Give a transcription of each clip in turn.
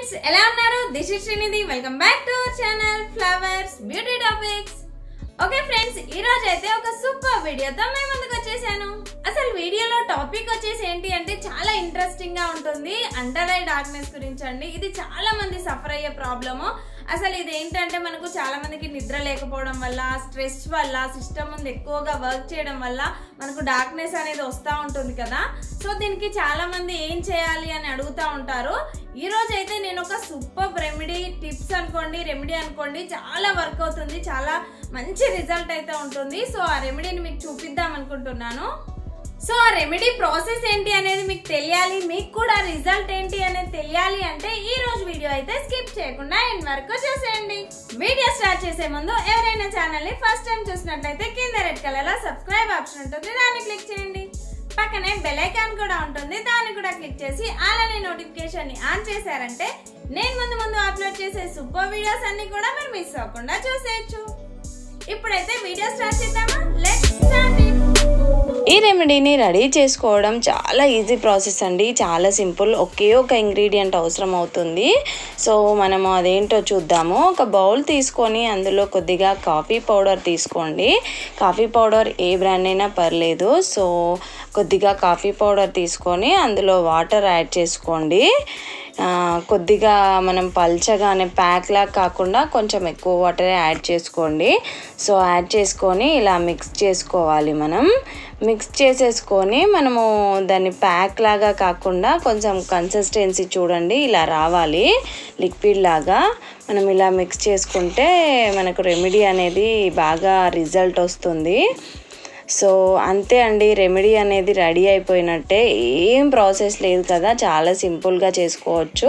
friends ఎలా ఉన్నారు this is Srinidhi welcome back to our channel flowers beauty topics okay friends ఈ రోజు అయితే ఒక సూపర్ వీడియోతో మేము ముందుకు వచ్చేసాను అసలు వీడియోలో టాపిక్ వచ్చేసి ఏంటి అంటే చాలా ఇంట్రెస్టింగ్ గా ఉంటుంది అండర్ ఐ డార్క్నెస్ గురించి అండి ఇది చాలా మంది సఫర్ అయ్యే ప్రాబ్లము అసలు ఇది ఏంటంటే మనకు చాలా మందికి నిద్ర లేకపోవడం వల్ల స్ట్రెస్ వల్ల సిస్టమ్ ముందు ఎక్కువగా వర్క్ చేయడం వల్ల మనకు డార్క్నెస్ అనేది వస్తూ ఉంటుంది కదా సో దీనికి చాలా మంది ఏం చేయాలి అని అడుగుతూ ఉంటారు ఈ రోజు అయితే నేను ఒక సూపర్ రెమెడీ టిప్స్ అనుకోండి రెమెడీ అనుకోండి చాలా వర్క్ అవుతుంది చాలా మంచి రిజల్ట్ అయితే ఉంటుంది సో ఆ రెమెడీని మీకు చూపిద్దాం అనుకుంటున్నాను సో ఆ రెమెడీ ప్రాసెస్ ఏంటి అనేది మీకు తెలియాలి మీకు కూడా రిజల్ట్ ఏంటి అనేది తెలియాలి అంటే ఈ రోజు వీడియో అయితే స్కిప్ చేయకుండా ఎండ్ వరకు చూసేయండి వీడియో స్టార్ట్ చేసే ముందు ఎవరైనా ఛానల్ ని ఫస్ట్ టైం చూసినట్లయితే కింద రెడ్ కలర్ లో సబ్స్క్రైబ్ ఆప్షన్ ఉంటుంది దాన్ని క్లిక్ చేయండి పక్కనే బెల్ ఐకాన్ కూడా ఉంటుంది దాన్ని కూడా క్లిక్ చేసి అలానే నోటిఫికేషన్ ని ఆన్ చేశారంటే నేను ముందు ముందు అప్లోడ్ చేసే సూపర్ వీడియోస్ అన్ని కూడా మీరు మిస్ అవ్వకుండా చూసేయచ్చు ఇప్పుడైతే వీడియో స్టార్ట్ చేద్దామా లెట్స్ స్టార్ట్ ఇట్ ఈ రెమెడీని రెడీ చేసుకోవడం చాలా ఈజీ ప్రాసెస్ అండి చాలా సింపుల్ ఒకే ఒక ఇంగ్రీడియంట్ అవసరం అవుతుంది సో మనము అదేంటో చూద్దాము ఒక బౌల్ తీసుకొని అందులో కొద్దిగా కాఫీ పౌడర్ తీసుకోండి కాఫీ పౌడర్ ఏ బ్రాండ్ అయినా పర్లేదు సో కొద్దిగా కాఫీ పౌడర్ తీసుకొని అందులో వాటర్ యాడ్ చేసుకోండి ఆ, కొద్దిగా మనం పల్చగానే ప్యాక్లా కాకుండా కొంచెం ఎక్కువ వాటర్ యాడ్ చేసుకోండి సో యాడ్ చేసుకొని ఇలా మిక్స్ చేసుకోవాలి మనం మిక్స్ చేసేసుకొని మనము దాన్ని ప్యాక్ లాగా కాకుండా కొంచెం కన్సిస్టెన్సీ చూడండి ఇలా రావాలి లిక్విడ్ లాగా మనం ఇలా మిక్స్ చేసుకుంటే మనకు రెమెడీ అనేది బాగా రిజల్ట్ వస్తుంది సో అంతే అండి రెమెడీ అనేది రెడీ అయిపోయినట్టే ఏం ప్రాసెస్ లేదు కదా చాలా సింపుల్గా చేసుకోవచ్చు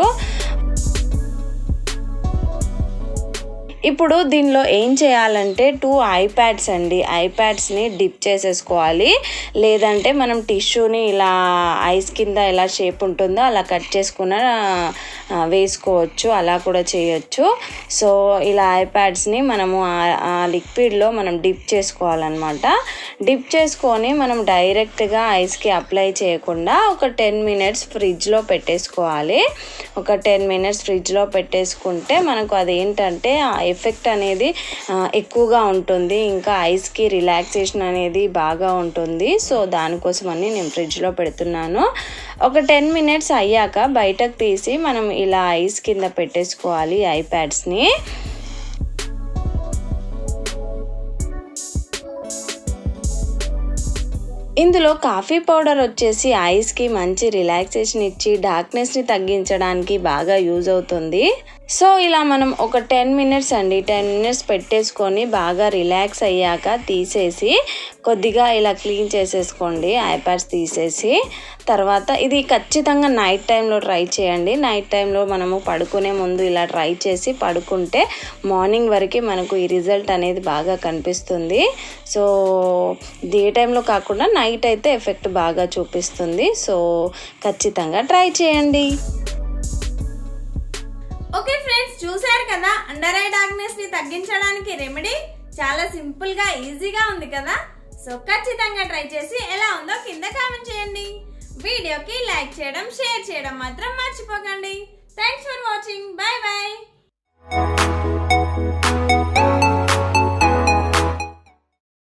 ఇప్పుడు దీనిలో ఏం చేయాలంటే టూ ఐప్యాడ్స్ అండి ఐప్యాడ్స్ని డిప్ చేసేసుకోవాలి లేదంటే మనం టిష్యూని ఇలా ఐస్ కింద ఎలా షేప్ ఉంటుందో అలా కట్ చేసుకున్న ఆ, వేసుకోవచ్చు అలా కూడా చేయొచ్చు సో ఇలా ఐప్యాడ్స్ని మనము ఆ- ఆ లిక్విడ్లో మనం డిప్ చేసుకోవాలన్నమాట డిప్ చేసుకొని మనం డైరెక్ట్గా ఐస్కి అప్లై చేయకుండా ఒక టెన్ మినిట్స్ ఫ్రిడ్జ్లో పెట్టేసుకోవాలి ఒక టెన్ మినిట్స్ ఫ్రిడ్జ్లో పెట్టేసుకుంటే మనకు అదేంటంటే ఆ ఎఫెక్ట్ అనేది ఆ, ఎక్కువగా ఉంటుంది ఇంకా ఐస్కి రిలాక్సేషన్ అనేది బాగా ఉంటుంది సో దానికోసమని నేను ఫ్రిడ్జ్లో పెడుతున్నాను ఒక టెన్ మినిట్స్ అయ్యాక బయటకు తీసి మనం ఇలా ఐస్ కింద పెట్టేసుకోవాలి ఐప్యాడ్స్ని ఇందులో కాఫీ పౌడర్ వచ్చేసి ఐస్కి మంచి రిలాక్సేషన్ ఇచ్చి డార్క్నెస్ని తగ్గించడానికి బాగా యూజ్ అవుతుంది సో ఇలా మనం ఒక టెన్ మినిట్స్ అండి టెన్ మినిట్స్ పెట్టేసుకొని బాగా రిలాక్స్ అయ్యాక తీసేసి కొద్దిగా ఇలా క్లీన్ చేసేసుకోండి ఐప్యాడ్స్ తీసేసి తర్వాత ఇది ఖచ్చితంగా నైట్ టైంలో ట్రై చేయండి నైట్ టైంలో మనము పడుకునే ముందు ఇలా ట్రై చేసి పడుకుంటే మార్నింగ్ వరకు మనకు ఈ రిజల్ట్ అనేది బాగా కనిపిస్తుంది సో డే టైంలో కాకుండా నైట్ అయితే ఎఫెక్ట్ బాగా చూపిస్తుంది సో ఖచ్చితంగా ట్రై చేయండి ఓకే ఫ్రెండ్స్ చూశారు కదా అండర్ ఐ డార్క్నెస్ ని తగ్గించడానికి రెమెడీ చాలా సింపుల్ గా ఈజీగా ఉంది కదా సో ఖచ్చితంగా ట్రై చేసి ఎలా ఉందో కింద కామెంట్ చేయండి వీడియోకి లైక్ చేయడం షేర్ చేయడం మాత్రం మర్చిపోకండి thanks for watching bye bye